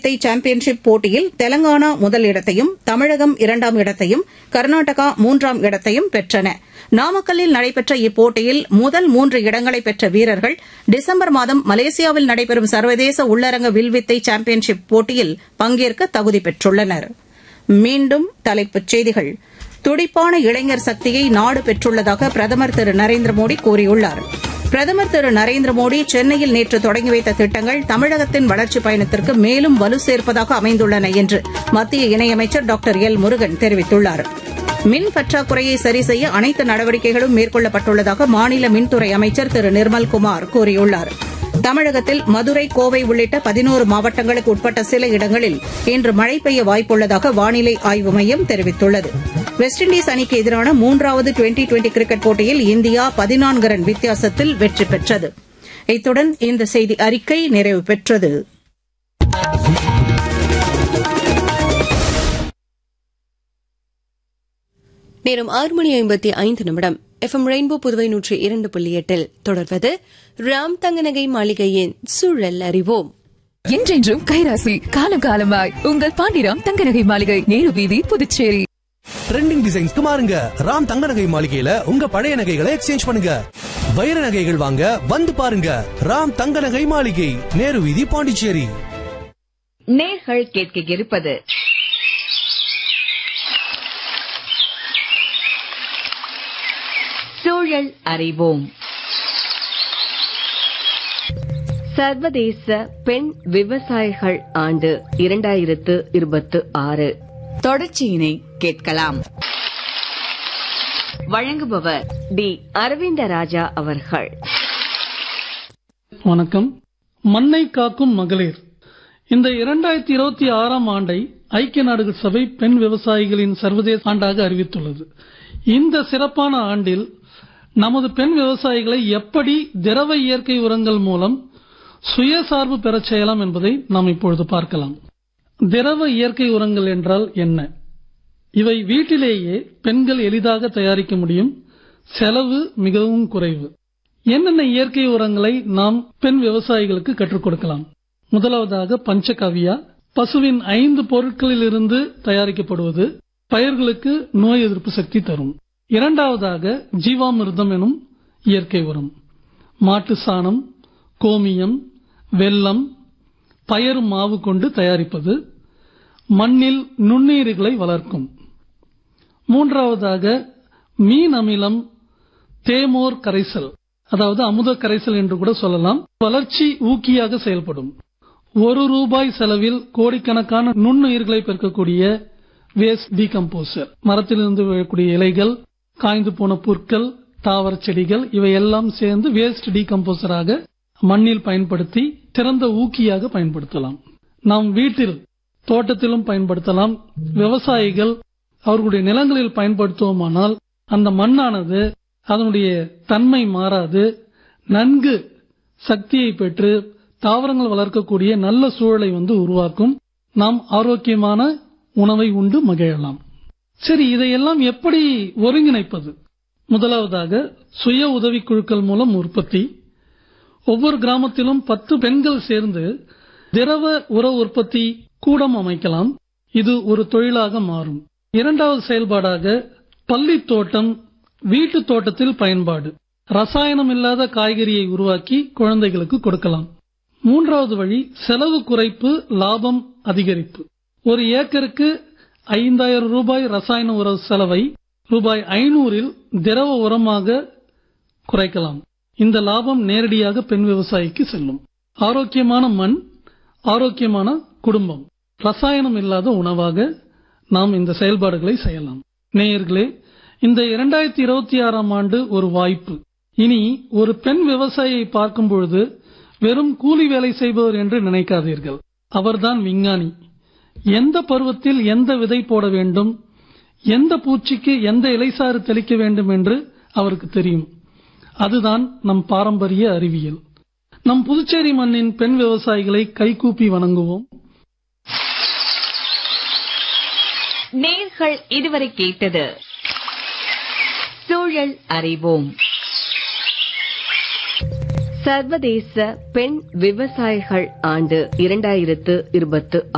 வித்தை சாம்பியன்ஷிப் போட்டியில் தெலங்கானா முதல் இடத்தையும் தமிழகம் இரண்டாம் இடத்தையும் கர்நாடகா மூன்றாம் இடத்தையும் பெற்றன நாமக்கல்லில் நடைபெற்ற இப்போட்டியில் முதல் மூன்று இடங்களை பெற்ற வீரர்கள் டிசம்பர் மாதம் மலேசியாவில் நடைபெறும் சர்வதேச உள்ளரங்க வில்வித்தை சாம்பியன்ஷிப் போட்டியில் பங்கேற்க தகுதி பெற்றுள்ளனர் மீண்டும் தலைப்புச் செய்திகள் துடிப்பான இளைஞர் சக்தியை நாடு பெற்றுள்ளதாக பிரதமர் திரு நரேந்திர மோடி கூறியுள்ளார் பிரதமர் திரு நரேந்திர மோடி சென்னையில் நேற்று தொடங்கி வைத்த திட்டங்கள் தமிழகத்தின் வளர்ச்சிப் பயணத்திற்கு மேலும் வலு சேர்ப்பதாக அமைந்துள்ளன என்று மத்திய இணையமைச்சர் டாக்டர் எல் முருகன் தெரிவித்துள்ளார் மின் பற்றாக்குறையை சரி செய்ய அனைத்து நடவடிக்கைகளும் மேற்கொள்ளப்பட்டுள்ளதாக மாநில மின்துறை அமைச்சர் திரு நிர்மல்குமார் கூறியுள்ளார் தமிழகத்தில் மதுரை கோவை உள்ளிட்ட பதினோரு மாவட்டங்களுக்கு உட்பட்ட சில இடங்களில் இன்று மழை பெய்ய வாய்ப்புள்ளதாக வானிலை ஆய்வு மையம் தெரிவித்துள்ளது வெஸ்ட் இண்டீஸ் அணிக்கு எதிரான மூன்றாவது டுவெண்டி டுவெண்டி கிரிக்கெட் போட்டியில் இந்தியா பதினான்கு ரன் வித்தியாசத்தில் வெற்றி பெற்றது இத்துடன் இந்த செய்தி அறிக்கை நிறைவு பெற்றது நேரம் ஆறு மணி ஐம்பத்தி ஐந்து நிமிடம் எஃப்எம் ரெயின்போ புதுவை நூற்றி இரண்டு புள்ளி எட்டில் தொடர்வது ராம் தங்கநகை மாளிகையின் சூழல் அறிவோம் என்றென்றும் கைராசி காலம் காலமாய் உங்கள் பாண்டிராம் தங்கநகை மாளிகை நேரு வீதி புதுச்சேரி ட்ரெண்டிங் டிசைன்ஸ்க்கு மாறுங்க ராம் தங்க நகை மாளிகையில உங்க பழைய நகைகளை எக்ஸ்சேஞ்ச் பண்ணுங்க வைர நகைகள் வாங்க வந்து பாருங்க ராம் தங்க நகை மாளிகை நேரு வீதி பாண்டிச்சேரி நேர்கள் கேட்க இருப்பது சூழல் அறிவோம் சர்வதேச பெண் விவசாயிகள் ஆண்டு இரண்டாயிரத்து இருபத்து ஆறு தொடர்ச்சியினை கேட்கலாம் வழங்குபவர் டி அரவிந்த ராஜா அவர்கள் வணக்கம் மண்ணை காக்கும் மகளிர் இந்த இரண்டாயிரத்தி இருபத்தி ஆறாம் ஆண்டை ஐக்கிய நாடுகள் சபை பெண் விவசாயிகளின் சர்வதேச ஆண்டாக அறிவித்துள்ளது இந்த சிறப்பான ஆண்டில் நமது பெண் விவசாயிகளை எப்படி திரவ இயற்கை உரங்கள் மூலம் சுயசார்பு பெறச் செய்யலாம் என்பதை நாம் இப்பொழுது பார்க்கலாம் திரவ இயற்கை உரங்கள் என்றால் என்ன இவை வீட்டிலேயே பெண்கள் எளிதாக தயாரிக்க முடியும் செலவு மிகவும் குறைவு என்னென்ன இயற்கை உரங்களை நாம் பெண் விவசாயிகளுக்கு கற்றுக் கொடுக்கலாம் முதலாவதாக பஞ்சகவியா பசுவின் ஐந்து பொருட்களிலிருந்து தயாரிக்கப்படுவது பயிர்களுக்கு நோய் எதிர்ப்பு சக்தி தரும் இரண்டாவதாக ஜீவாமிர்தம் எனும் இயற்கை உரம் மாட்டு சாணம் கோமியம் வெல்லம் பயறு மாவு கொண்டு தயாரிப்பது மண்ணில் நுண்ணீர்களை வளர்க்கும் மூன்றாவதாக மீன் அமிலம் தேமோர் கரைசல் அதாவது அமுத கரைசல் என்று கூட சொல்லலாம் வளர்ச்சி ஊக்கியாக செயல்படும் ஒரு ரூபாய் செலவில் கோடிக்கணக்கான நுண்ணுயிர்களை பெருக்கக்கூடிய வேஸ்ட் டீகம்போசர் மரத்திலிருந்து விழக்கூடிய இலைகள் காய்ந்து போன புற்கள் தாவர செடிகள் இவை எல்லாம் சேர்ந்து வேஸ்ட் டீகம்போசராக மண்ணில் பயன்படுத்தி திறந்த ஊக்கியாக பயன்படுத்தலாம் நாம் வீட்டில் தோட்டத்திலும் பயன்படுத்தலாம் விவசாயிகள் அவர்களுடைய நிலங்களில் பயன்படுத்துவோமானால் அந்த மண்ணானது அதனுடைய தன்மை மாறாது நன்கு சக்தியை பெற்று தாவரங்கள் வளர்க்கக்கூடிய நல்ல சூழலை வந்து உருவாக்கும் நாம் ஆரோக்கியமான உணவை உண்டு மகிழலாம் சரி இதையெல்லாம் எப்படி ஒருங்கிணைப்பது முதலாவதாக சுய உதவி குழுக்கள் மூலம் உற்பத்தி ஒவ்வொரு கிராமத்திலும் பத்து பெண்கள் சேர்ந்து திரவ உர உற்பத்தி கூடம் அமைக்கலாம் இது ஒரு தொழிலாக மாறும் இரண்டாவது செயல்பாடாக பள்ளி தோட்டம் வீட்டு தோட்டத்தில் பயன்பாடு ரசாயனம் இல்லாத காய்கறியை உருவாக்கி குழந்தைகளுக்கு கொடுக்கலாம் மூன்றாவது வழி செலவு குறைப்பு லாபம் அதிகரிப்பு ஒரு ஏக்கருக்கு ஐந்தாயிரம் ரூபாய் ரசாயன உர செலவை ரூபாய் ஐநூறில் திரவ உரமாக குறைக்கலாம் இந்த லாபம் நேரடியாக பெண் விவசாயிக்கு செல்லும் ஆரோக்கியமான மண் ஆரோக்கியமான குடும்பம் ரசாயனம் இல்லாத உணவாக நாம் இந்த செயல்பாடுகளை செய்யலாம் நேயர்களே இந்த இரண்டாயிரத்தி இருபத்தி ஆறாம் ஆண்டு ஒரு வாய்ப்பு இனி ஒரு பெண் விவசாயியை பார்க்கும் பொழுது வெறும் கூலி வேலை செய்பவர் என்று நினைக்காதீர்கள் அவர்தான் விஞ்ஞானி எந்த பருவத்தில் எந்த விதை போட வேண்டும் எந்த பூச்சிக்கு எந்த இலைசாறு தெளிக்க வேண்டும் என்று அவருக்கு தெரியும் அதுதான் நம் பாரம்பரிய அறிவியல் நம் புதுச்சேரி மண்ணின் பெண் விவசாயிகளை கைகூப்பி வணங்குவோம் நேர்கள் இதுவரை கேட்டது சூழல் அறிவோம் சர்வதேச பெண் விவசாயிகள் ஆண்டு இரண்டாயிரத்து இருபத்து